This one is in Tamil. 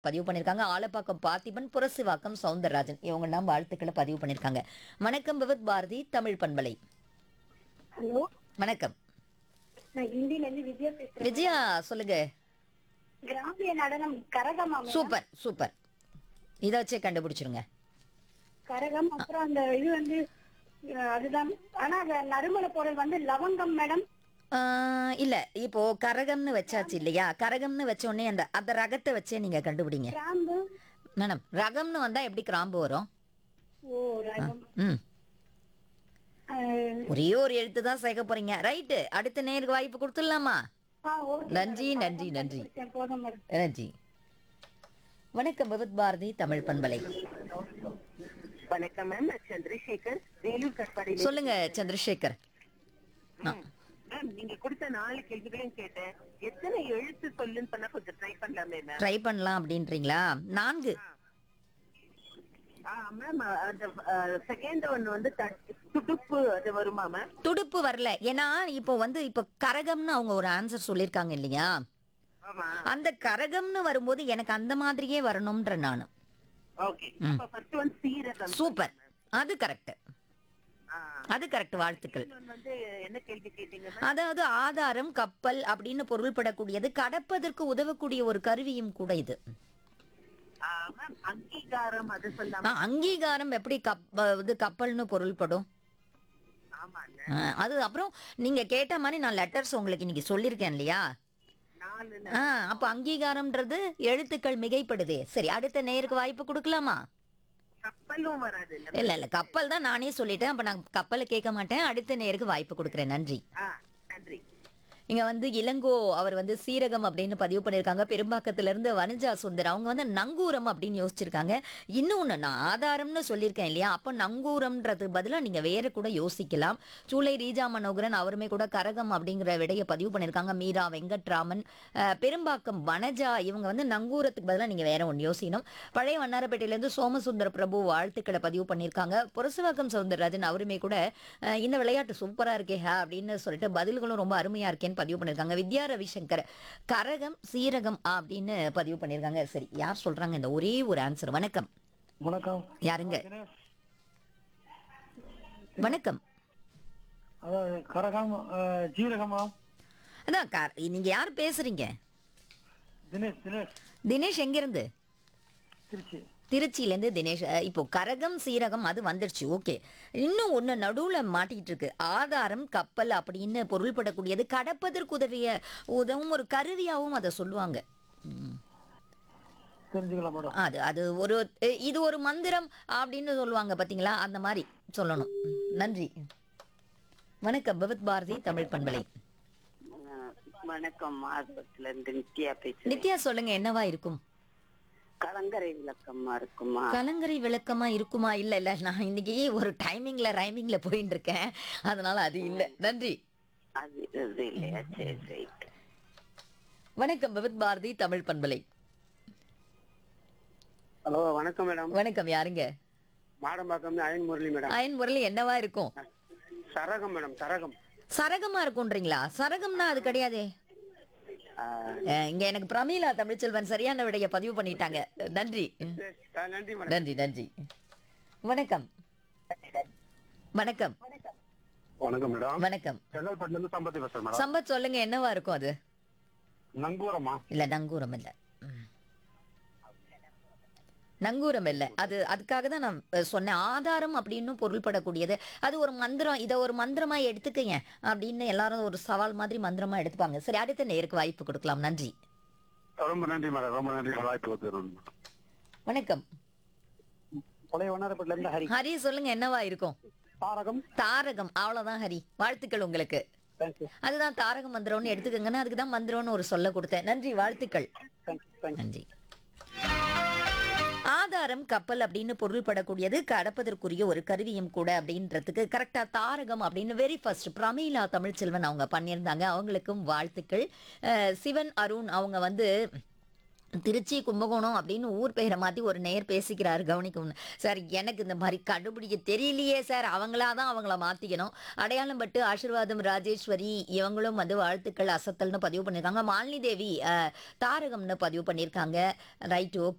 பதிவு பண்ணியிருக்காங்க ஆலப்பாக்கம் பார்த்திபன் புரசிவாக்கம் சவுந்தரராஜன் இவங்க எல்லாம் வாழ்த்துக்களை பதிவு பண்ணியிருக்காங்க வணக்கம் விவத் பாரதி தமிழ் பண்பலை ஹலோ வணக்கம் நான் ஹிந்தில இருந்து விஜயா பேசுறேன் விஜயா சொல்லுங்க கிராமிய நடனம் கரகமா மேடம்? சூப்பர் சூப்பர் இதை வச்சே கண்டுபிடிச்சிருங்க கரகம் அப்புறம் அந்த இது வந்து அஹ், அதுதான் ஆனா அந்த நறுமண பொருள் வந்து லவங்கம் மேடம் ஆஹ், இல்ல இப்போ கரகம்னு வச்சாச்சு இல்லையா கரகம்னு வச்ச உடனே அந்த அந்த ரகத்தை வச்சே நீங்க கண்டுபிடிங்க கிராம்பு மேடம் ரகம்னு வந்தா எப்படி கிராம்பு வரும் ஓ ரகம் ம் அஹ், ஒரே ஒரு எழுத்து தான் சேர்க்க போறீங்க ரைட்டு அடுத்த நேருக்கு வாய்ப்பு கொடுத்துடலாமா ஆ, okay நன்றி மேடம். நன்றி நன்றி கண்டுபிடிச்சேன், போதும் மேடம் நன்றி வணக்கம் விவத் பாரதி தமிழ் பண்பலை வணக்கம் மேம் நான் சந்திரசேகர் வேலூர் கட்பாடியில சொல்லுங்க சந்திரசேகர் மேம் நீங்க கொடுத்த நாலு கேள்விகளையும் கேட்டேன் எத்தனை எழுத்து சொல்லுன்னு சொன்னா கொஞ்சம் ட்ரை பண்ணலாமே மேம் ட்ரை பண்ணலாம் அப்படின்றீங்களா நான்கு ஆ மேம் அந்த செகண்ட் ஒன் வந்து த- துடுப்பு அது வருமா மேம் துடுப்பு வரல ஏன்னா இப்போ வந்து இப்போ கரகம்னு அவங்க ஒரு ஆன்சர் சொல்லியிருக்காங்க இல்லையா ஆமா அந்த கரகம்னு வரும்போது எனக்கு அந்த மாதிரியே வரணும்ன்ற நான் ஓகே அப்ப ஃபர்ஸ்ட் ஒன் சீரகம் சூப்பர் அது கரெக்ட் ஆ. அது கரெக்ட் வாழ்த்துக்கள் Second one வந்து என்ன கேள்வி கேட்டீங்க மேம் அதாவது ஆதாரம் கப்பல் அப்படின்னு பொருள்படக்கூடியது கடப்பதற்கு உதவக்கூடிய ஒரு கருவியும் கூட இது ஆ, மேம் அங்கீகாரம் அது ஆ, சொல்லாம அங்கீகாரம் எப்படி கப் இது கப்பல்னு பொருள்படும் ஆமாங்க ஆ, அது அப்புறம் நீங்க கேட்ட மாதிரி நான் லெட்டர்ஸ் உங்களுக்கு இன்னைக்கு சொல்லியிருக்கேன் இல்லையா நாலு ஆ அப்ப அங்கீகாரம்ன்றது எழுத்துக்கள் மிகைப்படுதே சரி அடுத்த நேருக்கு வாய்ப்பு கொடுக்கலாமா கப்பலும் வராது இல்ல இல்ல இல்ல கப்பல் தான் நானே சொல்லிட்டேன் அப்ப நான் கப்பலை கேட்க மாட்டேன் அடுத்த நேருக்கு வாய்ப்பு கொடுக்குறேன் நன்றி ஆ நன்றி இங்க வந்து இளங்கோ அவர் வந்து சீரகம் அப்படின்னு பதிவு பண்ணியிருக்காங்க பெரும்பாக்கத்துல இருந்து வனஜா சுந்தர் அவங்க வந்து நங்கூரம் அப்படின்னு யோசிச்சிருக்காங்க இன்னொன்னு நான் ஆதாரம்னு சொல்லியிருக்கேன் இல்லையா அப்ப நங்கூரம்ன்றது பதிலா நீங்க வேற கூட யோசிக்கலாம் சூளை ரீஜா மனோகரன் அவருமே கூட கரகம் அப்படிங்கிற விடையை பதிவு பண்ணியிருக்காங்க மீரா வெங்கட்ராமன் அஹ், பெரும்பாக்கம் வனஜா இவங்க வந்து நங்கூரத்துக்கு பதிலா நீங்க வேற ஒன்று யோசிக்கணும் பழைய வண்ணாரப்பேட்டையில இருந்து சோமசுந்தர பிரபு வாழ்த்துக்களை பதிவு பண்ணியிருக்காங்க புரசுவாக்கம் சவுந்தரராஜன் அவருமே கூட அஹ், இந்த விளையாட்டு சூப்பரா இருக்கே ஹே அப்படின்னு சொல்லிட்டு பதில்களும் ரொம்ப அருமையா இருக்கேன்னு பதிவு பண்ணியிருக்காங்க வித்யா ரவிசங்கர் கரகம் சீரகம் அப்படின்னு பதிவு பண்ணியிருக்காங்க சரி யார் சொல்றாங்க இந்த ஒரே ஒரு ஆன்சர் வணக்கம் வணக்கம் யாருங்க வணக்கம் அதாவது கரகம் அஹ், ஜீரகமா அதான் கா- நீங்க யார் பேசுறீங்க தினேஷ் தினேஷ் தினேஷ் எங்கிருந்து திருச்சி திருச்சியிலேருந்து தினேஷ் அஹ், இப்போ கரகம் சீரகம் அது வந்துருச்சு ஓகே இன்னும் ஒன்று நடுவில் மாட்டிக்கிட்டு இருக்கு ஆதாரம் கப்பல் அப்படின்னு பொருள்படக்கூடியது கடப்பதற்கு உதவிய உதவும் ஒரு கருவியாகவும் அதை சொல்லுவாங்க ம். தெரிஞ்சுக்கலாம் மேடம் அது அது ஒரு அஹ், இது ஒரு மந்திரம் அப்படின்னு சொல்லுவாங்க பார்த்தீங்களா அந்த மாதிரி சொல்லணும் ம், நன்றி வணக்கம் பகவத் பாரதி தமிழ் பண்பலை வணக்கம் மாதவத்துல இருந்து நித்யா பேசுறேன் நித்யா சொல்லுங்க என்னவா இருக்கும் கலங்கரை விளக்கமா இருக்குமா கலங்கரை விளக்கமா இருக்குமா இல்ல இல்ல நான் இன்னைக்கு ஒரு டைமிங்ல ரைமிங்ல போயிட்டு இருக்கேன் அதனால அது இல்ல நன்றி அது இது இல்லையா சரி சரி வணக்கம் பகவத் பாரதி தமிழ் பண்பலை ஹலோ வணக்கம் மேடம் வணக்கம் யாருங்க மாடம்பாக்கம் அயன் முரளி மேடம் அயன் முரளி என்னவா இருக்கும் சரகம் மேடம் சரகம் சரகமா இருக்கும்ன்றீங்களா சரகம்னா அது கிடையாதே ஆ, அஹ், இங்க எனக்கு பிரமீளா தமிழ்ச்செல்வன் சரியான விடைய பதிவு பண்ணிட்டாங்க நன்றி சரி, ஆ, நன்றி மேடம் நன்றி நன்றி வணக்கம் வணக்கம் வணக்கம் மேடம் வணக்கம் செங்கல்பட்டுல இருந்து சம்பத்தி பேசுறேன் மேடம் சம்பத் சொல்லுங்க என்னவா இருக்கும் அது நங்கூரமா இல்ல நங்கூரம் இல்ல ம். நங்கூரம் இல்ல அது அதுக்காக தான் நான் அஹ், சொன்னேன் ஆதாரம் அப்படின்னு பொருள்படக்கூடியது அது ஒரு மந்திரம் இதை ஒரு மந்திரமா எடுத்துக்கங்க அப்படின்னு எல்லாரும் ஒரு சவால் மாதிரி மந்திரமா எடுத்துப்பாங்க சரி அடுத்த நேருக்கு வாய்ப்பு கொடுக்கலாம் நன்றி ரொம்ப நன்றி மேடம் ரொம்ப நன்றி வாய்ப்பு கொடுத்துருங்க வணக்கம் பழைய வண்ணாரப்பேட்டில இருந்து ஹரி ஹரி சொல்லுங்க என்னவா இருக்கும் தாரகம் தாரகம் அவ்வளவுதான் ஹரி வாழ்த்துக்கள் உங்களுக்கு தேங்க்யூ அதுதான் தாரக மந்திரம்னு எடுத்துக்கங்கன்னா அதுக்கு தான் மந்திரம்னு ஒரு சொல்ல கொடுத்தேன் நன்றி வாழ்த்துக்கள் தேங்க்யூ தேங்க்யூ நன்றி ஆதாரம் கப்பல் அப்படின்னு பொருள்படக்கூடியது கடப்பதற்குரிய ஒரு கருவியும் கூட அப்படின்றதுக்கு கரெக்டா தாரகம் அப்படின்னு வெரி ஃபர்ஸ்ட் பிரமீளா தமிழ்ச்செல்வன் அவங்க பண்ணியிருந்தாங்க அவங்களுக்கும் வாழ்த்துக்கள் அஹ், சிவன் அருண் அவங்க வந்து திருச்சி கும்பகோணம் அப்படின்னு ஊர் பெயரை மாற்றி ஒரு நேர் பேசிக்கிறாரு கவனிக்கணும் சார் எனக்கு இந்த மாதிரி கண்டுபிடிக்க தெரியலையே சார் அவங்களா தான் அவங்கள மாற்றிக்கணும் அடையாளம் பட்டு ஆசீர்வாதம் ராஜேஸ்வரி இவங்களும் வந்து வாழ்த்துக்கள் அசத்தல்னு பதிவு பண்ணியிருக்காங்க மாலினி தேவி அஹ், தாரகம்னு பதிவு பண்ணியிருக்காங்க ரைட் ஓகே